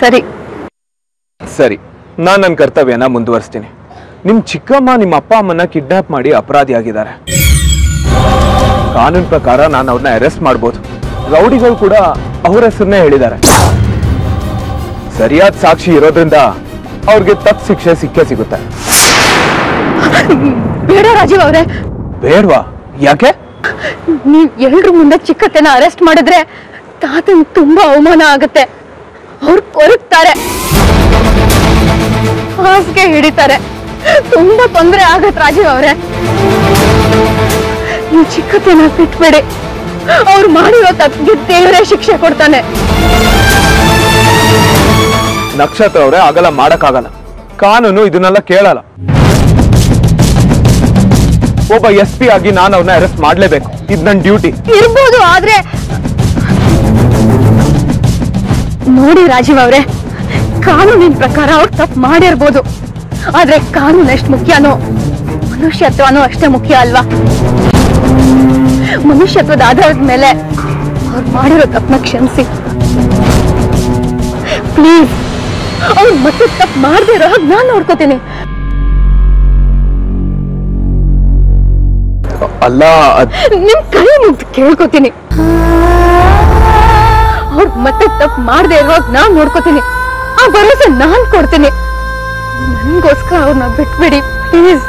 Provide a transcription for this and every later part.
ಸರಿ ಸರಿ ನಾನು ನನ್ನ ಕರ್ತವ್ಯನ ಮುಂದುವರಿಸ್ತೀನಿ ನಿಮ್ಮ ಚಿಕ್ಕಮ್ಮ ನಿಮ್ಮ ಅಪ್ಪ ಅಮ್ಮನ ಕಿಡ್ನಾಪ್ ಮಾಡಿ ಅಪರಾಧಿ ಆಗಿದ್ದಾರೆ ಕಾನೂನು ಪ್ರಕಾರ ನಾನು ಅವ್ರನ್ನ ಅರೆಸ್ಟ್ ಮಾಡ್ಬೋದು ರೌಡಿಗಳು ಕೂಡ ಅವ್ರ ಹೆಸರನ್ನೇ ಹೇಳಿದ್ದಾರೆ ಸರಿಯಾದ ಸಾಕ್ಷಿ ಇರೋದ್ರಿಂದ ಅವ್ರಿಗೆ ತಪ್ಪು ಶಿಕ್ಷೆ ಸಿಕ್ಕೇ ಸಿಗುತ್ತೆ ಬೇಡ ರಾಜೀವ್ ಅವರೇ ಬೇಡ್ವಾ ಯಾಕೆ ನೀವ್ ಎಲ್ರ ಮುಂದೆ ಚಿಕ್ಕತ್ತೆನ ಅರೆಸ್ಟ್ ಮಾಡಿದ್ರೆ ತಾತನ್ ತುಂಬಾ ಅವಮಾನ ಆಗತ್ತೆ ಅವ್ರು ಕೊರಗ್ತಾರೆ ಹಾಸಿಗೆ ಹಿಡಿತಾರೆ ತುಂಬಾ ತೊಂದರೆ ಆಗತ್ ರಾಜೀವ್ ಅವರೇ ನೀವು ಚಿಕ್ಕತ್ತೆನ ಬಿಟ್ಬೇಡಿ ಅವ್ರು ಮಾಡಿರೋ ತಪ್ಪಿಗೆ ದೇವರೇ ಶಿಕ್ಷೆ ಕೊಡ್ತಾನೆ ನಕ್ಷತ್ರ ಅವರೇ ಆಗಲ್ಲ ಮಾಡಕ್ಕಾಗಲ್ಲ ಕಾನೂನು ಇದನ್ನೆಲ್ಲ ಕೇಳಲ್ಲ ಒಬ್ಬ ಎಸ್ ಪಿ ಆಗಿ ನಾನು ಅವ್ರನ್ನ ಅರೆಸ್ಟ್ ಮಾಡ್ಲೇಬೇಕು ಇದು ನನ್ನ ಡ್ಯೂಟಿ ಇರ್ಬೋದು ಆದ್ರೆ ನೋಡಿ ರಾಜೀವ್ ಅವ್ರೆ ಕಾನೂನಿನ ಪ್ರಕಾರ ಅವ್ರು ತಪ್ಪು ಮಾಡಿರ್ಬೋದು ಆದ್ರೆ ಕಾನೂನು ಎಷ್ಟು ಮುಖ್ಯನೋ ಮನುಷ್ಯತ್ವನೂ ಅಷ್ಟೇ ಮುಖ್ಯ ಅಲ್ವಾ ಮನುಷ್ಯತ್ವದ ಆಧಾರದ ಮೇಲೆ ಅವ್ರು ಮಾಡಿರೋ ತಪ್ಪನ್ನ ಕ್ಷಮಿಸಿ ಪ್ಲೀಸ್ ಅವ್ರು ಮತ್ತೆ ತಪ್ಪು ಮಾಡದೇ ಇರೋ ಹಾಗೆ ನಾನು ನೋಡ್ಕೋತೀನಿ ಅಲ್ಲ ಅದ್- ನಿಮ್ ಕೈ ಮುಗ್ದು ಕೇಳ್ಕೊತೀನಿ ಅವ್ರು ಮತ್ತೆ ತಪ್ಪು ಮಾಡದೆ ಇರುವಾಗ ನಾನ್ ನೋಡ್ಕೋತೀನಿ ಆ ಭರವಸೆ ನಾನ್ ಕೊಡ್ತೀನಿ ನನ್ಗೋಸ್ಕರ ಅವ್ರನ್ನ ಬಿಟ್ಬಿಡಿ ಪ್ಲೀಸ್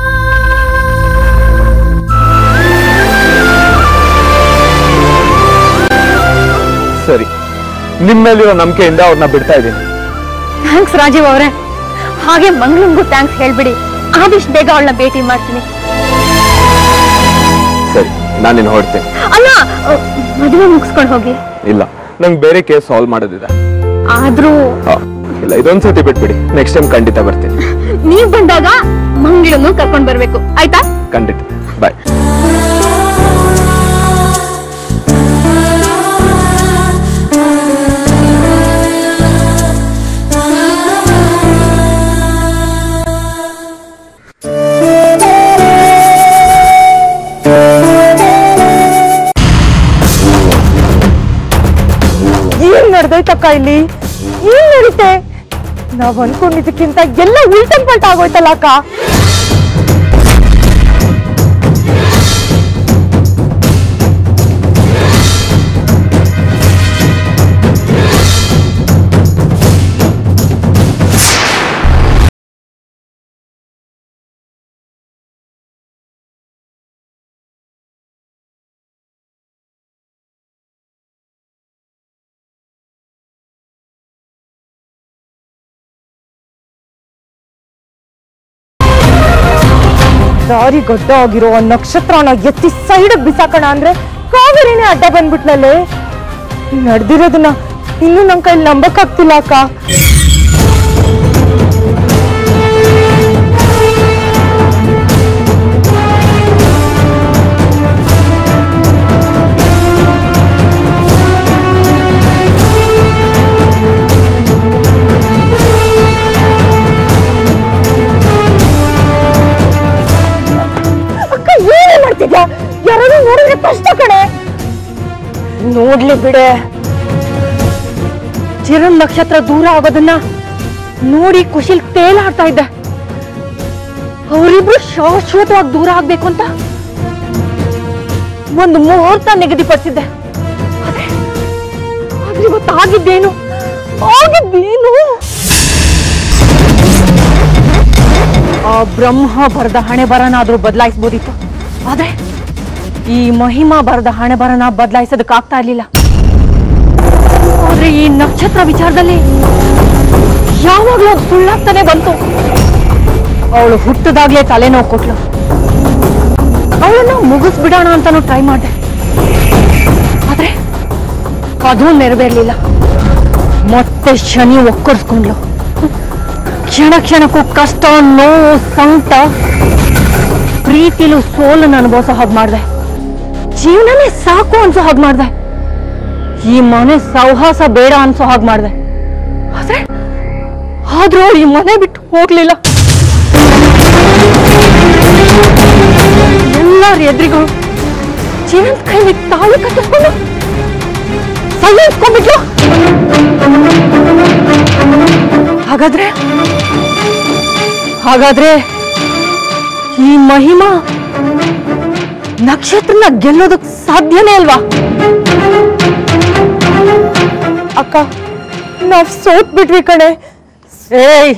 ಸರಿ ನಿಮ್ಮ ಮೇಲಿರೋ ನಂಬಿಕೆಯಿಂದ ಅವ್ರನ್ನ ಬಿಡ್ತಾ ಇದ್ದೀನಿ ಥ್ಯಾಂಕ್ಸ್ ರಾಜೀವ್ ಅವರೇ ಹಾಗೆ ಮಂಗ್ಳಂಗೂ ಥ್ಯಾಂಕ್ಸ್ ಹೇಳ್ಬಿಡಿ ಆದಷ್ಟು ಬೇಗ ಅವಳನ್ನ ಭೇಟಿ ಮಾಡ್ತೀನಿ ಸರಿ ನಾನು ನಿನ್ನ ಹೊಡ್ತೀನಿ ಅಲ್ಲ ಅಹ್, ಮದುವೆ ಮುಗಿಸ್ಕೊಂಡು ಹೋಗಿ ಇಲ್ಲ ನಂಗೆ ಬೇರೆ ಕೇಸ್ ಸಾಲ್ವ್ ಮಾಡೋದಿದೆ ಆದ್ರೂ ಆ, ಇಲ್ಲ ಇದೊಂದ್ಸತಿ ಬಿಟ್ಬಿಡಿ ನೆಕ್ಸ್ಟ್ ಟೈಮ್ ಖಂಡಿತ ಬರ್ತೀನಿ ನೀವ್ ಬಂದಾಗ ಮಂಗಳನ್ನು ಕರ್ಕೊಂಡ್ ಬರ್ಬೇಕು ಆಯ್ತಾ ಖಂಡಿತ ಬಾಯ್ ಏನ್ ನಡ್ದೈತಕ್ಕ ಇಲ್ಲಿ ಏನ್ ನಡೀತೆ ನಾವ್ ಅನ್ಕೊಂಡಿದ್ದಕ್ಕಿಂತ ಎಲ್ಲ ಉಲ್ಟನ್ ಪಲ್ಟ ಆಗೋಯ್ತಲ್ಲ ಅಕ್ಕ ದಾರಿ ಗಡ್ಡ ಆಗಿರೋ ಆ ನಕ್ಷತ್ರನ ಎತ್ತಿ ಸೈಡ್ ಬಿಸಾಕಣ ಅಂದ್ರೆ ಕಾವೇರಿನೇ ಅಡ್ಡ ಬಂದ್ಬಿಟ್ಲಲ್ಲೇ ನಡ್ದಿರೋದನ್ನ ಇನ್ನು ನನ್ ಕೈಲಿ ನಂಬಕ್ ಆಗ್ತಿಲ್ಲ ಅಕ್ಕ ಅಕ್ಕ ಏನೇ ಮಾಡ್ತಿದ್ಯಾ ಯಾರಾದ್ರೂ ನೋಡಿದ್ರೆ ಕಷ್ಟ ಕಣೆ ನೋಡ್ಲಿ ಬಿಡೆ ಚಿರನ್ ನಕ್ಷತ್ರ ದೂರ ಆಗೋದನ್ನ ನೋಡಿ ಖುಷಿಲ್ ತೇಲಾಡ್ತಾ ಇದ್ದೆ ಅವರಿಬ್ರು ಶಾಶ್ವತವಾಗಿ ದೂರ ಆಗ್ಬೇಕು ಅಂತ ಒಂದು ಮುಹೂರ್ತ ನಿಗದಿಪಡಿಸಿದ್ದೆ ಆದ್ರೆ ಆದ್ರೆ ಇವತ್ತು ಆಗಿದ್ದೇನು ಆಗಿದ್ದೇನು ಆ ಬ್ರಹ್ಮ ಬರೆದ ಹಣೆ ಬರನಾದ್ರೂ ಬದಲಾಯಿಸ್ಬೋದಿತ್ತು ಆದ್ರೆ ಈ ಮಹಿಮಾ ಬರೆದ ಹಣೆ ಬರನ ಬದಲಾಯಿಸೋದಕ್ಕಾಗ್ತಾ ಇರ್ಲಿಲ್ಲ ಆದ್ರೆ ಈ ನಕ್ಷತ್ರ ವಿಚಾರದಲ್ಲಿ ಯಾವಾಗ್ಲೂ ಅದ್ ಸುಳ್ಳಾಗ್ತಾನೆ ಬಂತು ಅವಳು ಹುಟ್ಟದಾಗ್ಲೇ ತಲೆನೋವು ಕೊಟ್ಲು ಅವಳನ್ನ ಮುಗಿಸ್ಬಿಡೋಣ ಅಂತಾನು ಟ್ರೈ ಮಾಡಿದೆ ಆದ್ರೆ ಅದು ನೆರವೇರ್ಲಿಲ್ಲ ಮತ್ತೆ ಶನಿ ಒಕ್ಕರ್ಸ್ಕೊಂಡ್ಲು ಕ್ಷಣ ಕ್ಷಣಕ್ಕೂ ಕಷ್ಟ ನೋವು ಸಂಕಟ ಪ್ರೀತಿಲು ಸೋಲನ್ನು ಅನುಭವಿಸೋ ಹಾಗೆ ಮಾಡಿದೆ ಜೀವನನೇ ಸಾಕು ಅನ್ಸೋ ಹಾಗೆ ಮಾಡಿದೆ ಈ ಮನೆ ಸೌಹಾಸ ಬೇಡ ಅನ್ಸೋ ಹಾಗೆ ಮಾಡಿದೆ ಆದ್ರೆ ಆದ್ರೂ ಅವ್ಳು ಈ ಮನೆ ಬಿಟ್ಟು ಹೋಗ್ಲಿಲ್ಲ ಎಲ್ಲರ ಎದುರಿಗಳು ಜೀವಂತ ಕೈಲಿ ತಾಳಿ ಕಟ್ಟಿಸ್ಕೊಂಡು ಅಲ್ಲಿ ಇಟ್ಕೊಂಡ್ಬಿಟ್ಲು ಹಾಗಾದ್ರೆ ಹಾಗಾದ್ರೆ ಈ ಮಹಿಮಾ ನಕ್ಷತ್ರನ ಗೆಲ್ಲೋದಕ್ ಸಾಧ್ಯನೇ ಅಲ್ವಾ ಅಕ್ಕ ನಾವ್ ಸೋತ್ ಬಿಟ್ವಿ ಕಣೆ ಏಯ್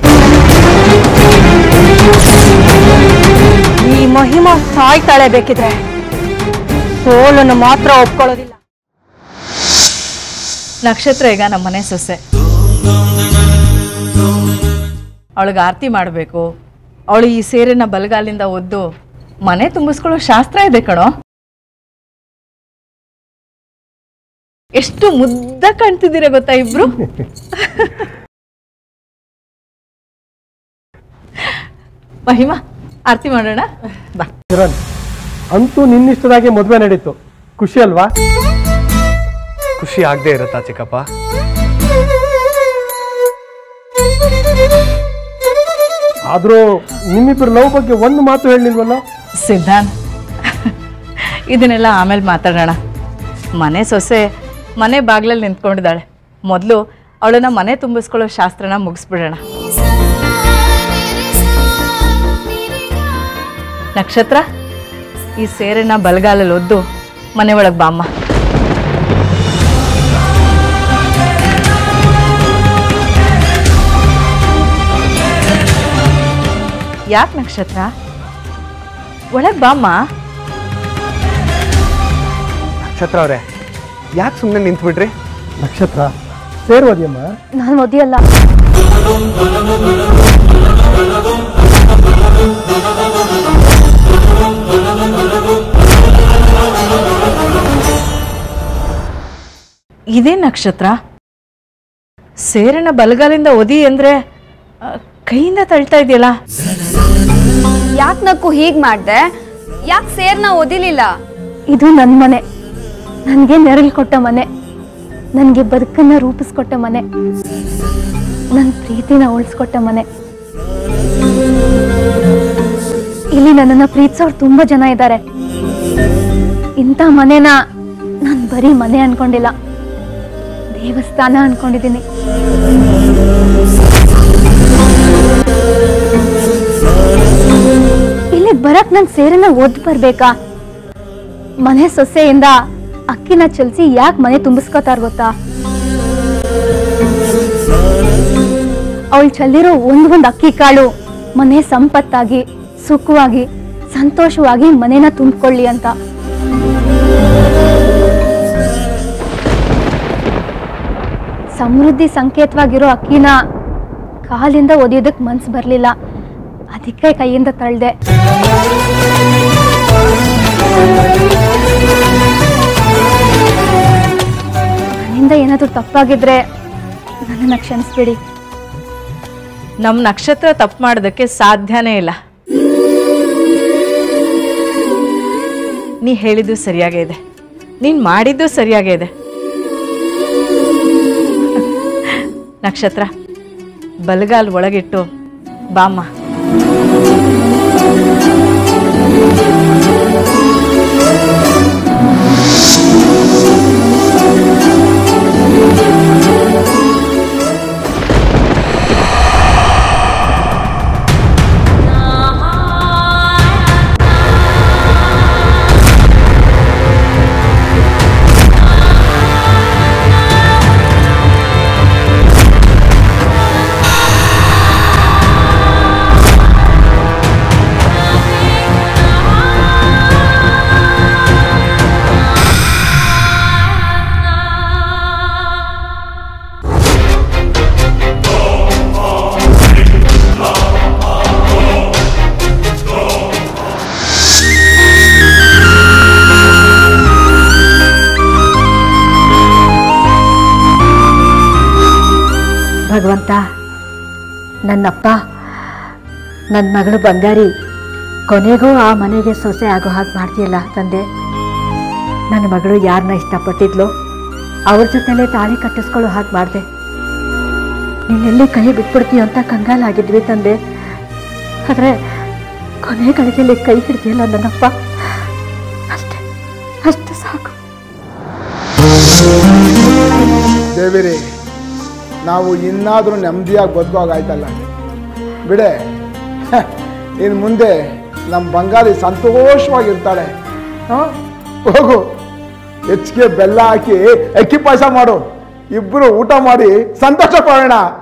ಈ ಮಹಿಮಾ ಸಾಯ್ತಾಳೆ ಬೇಕಿದ್ರೆ ಸೋಲನ್ನು ಮಾತ್ರ ಒಪ್ಕೊಳ್ಳೋದಿಲ್ಲ ನಕ್ಷತ್ರ ಈಗ ನಮ್ಮ ಮನೆ ಸೊಸೆ ಅವಳಿಗೆ ಆರತಿ ಮಾಡಬೇಕು ಅವಳು ಈ ಸೇರಿನ ಬಲಗಾಲಿಂದ ಒದ್ದು ಮನೆ ತುಂಬಿಸ್ಕೊಳ್ಳೋ ಶಾಸ್ತ್ರ ಇದೆ ಕಣೋ ಎಷ್ಟು ಮುದ್ದ ಕಾಣ್ತಿದ್ದೀರ ಗೊತ್ತಾ ಇಬ್ರು ಮಹಿಮಾ ಆರತಿ ಮಾಡೋಣ ಬಾ ಕಿರಣ್ ಅಂತೂ ನಿನ್ನಿಷ್ಟದಾಗೆ ಮದುವೆ ನಡೀತು ಖುಷಿ ಅಲ್ವಾ ಖುಷಿ ಆಗದೆ ಇರುತ್ತಾ ಚಿಕ್ಕಪ್ಪ ಆದ್ರೂ ನಿಮ್ಮಿಬ್ಬರ ಲವ್ ಬಗ್ಗೆ ಒಂದು ಮಾತು ಹೇಳಿಲ್ವಲ್ಲ ಸಿದ್ಧಾಂತ್ ಇದನ್ನೆಲ್ಲ ಆಮೇಲೆ ಮಾತಾಡೋಣ ಮನೆ ಸೊಸೆ ಮನೆ ಬಾಗ್ಲಲ್ಲಿ ನಿಂತ್ಕೊಂಡಿದ್ದಾಳೆ ಮೊದಲು ಅವಳನ್ನ ಮನೆ ತುಂಬಿಸ್ಕೊಳ್ಳೋ ಶಾಸ್ತ್ರನ ಮುಗಿಸ್ಬಿಡೋಣ ನಕ್ಷತ್ರ ಈ ಸೇರನ್ನ ಬಲಗಾಲಲ್ಲಿ ಒದ್ದು ಮನೆ ಒಳಗೆ ಬಾಮ್ಮ ಯಾಕೆ ನಕ್ಷತ್ರ ಒಳಗೆ ಬಾಮ್ಮ ನಕ್ಷತ್ರ ಅವರೇ ಯಾಕೆ ಸುಮ್ಮನೆ ನಿಂತ್ಬಿಟ್ರಿ ನಕ್ಷತ್ರ ಸೇರ್ವದಿಯಮ್ಮ ನಾನು ಮದಿಯಲ್ಲ ಇದೇ ನಕ್ಷತ್ರ ಸೇರನ ಬಲಗಾಲಿಂದ ಒದಿ ಅಂದ್ರೆ ಆ, ಕೈಯಿಂದ ತಳ್ತಾ ಇದೆಯಲ್ಲ ಯಾಕೆ ನಕ್ಕು ಹೀಗ್ ಮಾಡ್ದೆ ಯಾಕೆ ಸೇರ್ನ ಓದಿಲಿಲ್ಲ ಇದು ನನ್ನ ಮನೆ ನನಗೆ ನೆರಳು ಕೊಟ್ಟ ಮನೆ ನನಗೆ ಬದುಕನ್ನ ರೂಪಿಸ್ಕೊಟ್ಟ ಮನೆ ನನ್ನ ಪ್ರೀತಿನ ಉಳಿಸ್ಕೊಟ್ಟ ಮನೆ ಇಲ್ಲಿ ನನ್ನನ್ನು ಪ್ರೀತಿಸೋರು ತುಂಬಾ ಜನ ಇದ್ದಾರೆ ಇಂಥ ಮನೆನ ನಾನು ಬರೀ ಮನೆ ಅನ್ಕೊಂಡಿಲ್ಲ ದೇವಸ್ಥಾನ ಅನ್ಕೊಂಡಿದ್ದೀನಿ ಇಲ್ಲಿಗೆ ಬರಕ್ ನನ್ ಸೇರನ್ನ ಓದ್ ಬರ್ಬೇಕಾ ಮನೆ ಸೊಸೆಯಿಂದ ಅಕ್ಕಿನ ಚಲಿಸಿ ಯಾಕೆ ಮನೆ ತುಂಬಿಸ್ಕೋತಾರ ಗೊತ್ತಾ ಅವಳು ಚೆಲ್ಲಿರೋ ಒಂದ್ ಒಂದ್ ಅಕ್ಕಿ ಕಾಳು ಮನೆ ಸಂಪತ್ತಾಗಿ ಸುಖವಾಗಿ ಸಂತೋಷವಾಗಿ ಮನೇನ ತುಂಬಿಕೊಳ್ಳಿ ಅಂತ ಸಮೃದ್ಧಿ ಸಂಕೇತವಾಗಿರೋ ಅಕ್ಕಿನ ಕಾಲಿಂದ ಒದಿಯೋದಕ್ ಮನ್ಸು ಬರ್ಲಿಲ್ಲ ಅದಕ್ಕೆ ಕೈಯಿಂದ ತಳ್ದೆ ನನ್ನಿಂದ ಏನಾದ್ರೂ ತಪ್ಪಾಗಿದ್ರೆ ನನ್ನನ್ನ ಕ್ಷಮಿಸ್ಬಿಡಿ ನಮ್ಮ ನಕ್ಷತ್ರ ತಪ್ಪು ಮಾಡೋದಕ್ಕೆ ಸಾಧ್ಯನೇ ಇಲ್ಲ ನೀ ಹೇಳಿದ್ದು ಸರಿಯಾಗೇ ಇದೆ ನೀನು ಮಾಡಿದ್ದು ಸರಿಯಾಗೇ ಇದೆ ನಕ್ಷತ್ರ ಬಲಗಾಲ್ ಒಳಗಿಟ್ಟು ಬಾಮ್ಮ ಭಗವಂತ ನನ್ನಪ್ಪ ನನ್ನ ಮಗಳು ಬಂಗಾರಿ ಕೊನೆಗೂ ಆ ಮನೆಗೆ ಸೊಸೆ ಆಗೋ ಹಾಗೆ ಮಾಡ್ತೀಯಲ್ಲ ತಂದೆ ನನ್ನ ಮಗಳು ಯಾರನ್ನ ಇಷ್ಟಪಟ್ಟಿದ್ಲೋ ಅವ್ರ ಜೊತೆಲೇ ತಾಳಿ ಕಟ್ಟಿಸ್ಕೊಳ್ಳೋ ಹಾಗೆ ಮಾಡಿದೆ ನೀನೆಲ್ಲಿ ಕೈ ಬಿಟ್ಬಿಡ್ತೀಯ ಅಂತ ಕಂಗಾಲಾಗಿದ್ವಿ ತಂದೆ ಆದರೆ ಕೊನೆ ಗಳಿಗೆಯಲ್ಲಿ ಕೈ ಹಿಡ್ದಿಯಲ್ಲ ನನ್ನಪ್ಪ ಅಷ್ಟೇ ಅಷ್ಟೇ ಸಾಕು ದೇವಿರಿ ನಾವು ಇನ್ನಾದರೂ ನೆಮ್ಮದಿಯಾಗಿ ಬದುಕೋಗಾಯ್ತಲ್ಲ ಬಿಡೆ ಇನ್ನು ಮುಂದೆ ನಮ್ಮ ಬಂಗಾಳಿ ಸಂತೋಷವಾಗಿರ್ತಾಳೆ ಹಾಂ ಹೋಗು ಹೆಚ್ಚಿಗೆ ಬೆಲ್ಲ ಹಾಕಿ ಅಕ್ಕಿ ಪಾಯಸ ಮಾಡು ಇಬ್ಬರು ಊಟ ಮಾಡಿ ಸಂತೋಷ ಪಡೋಣ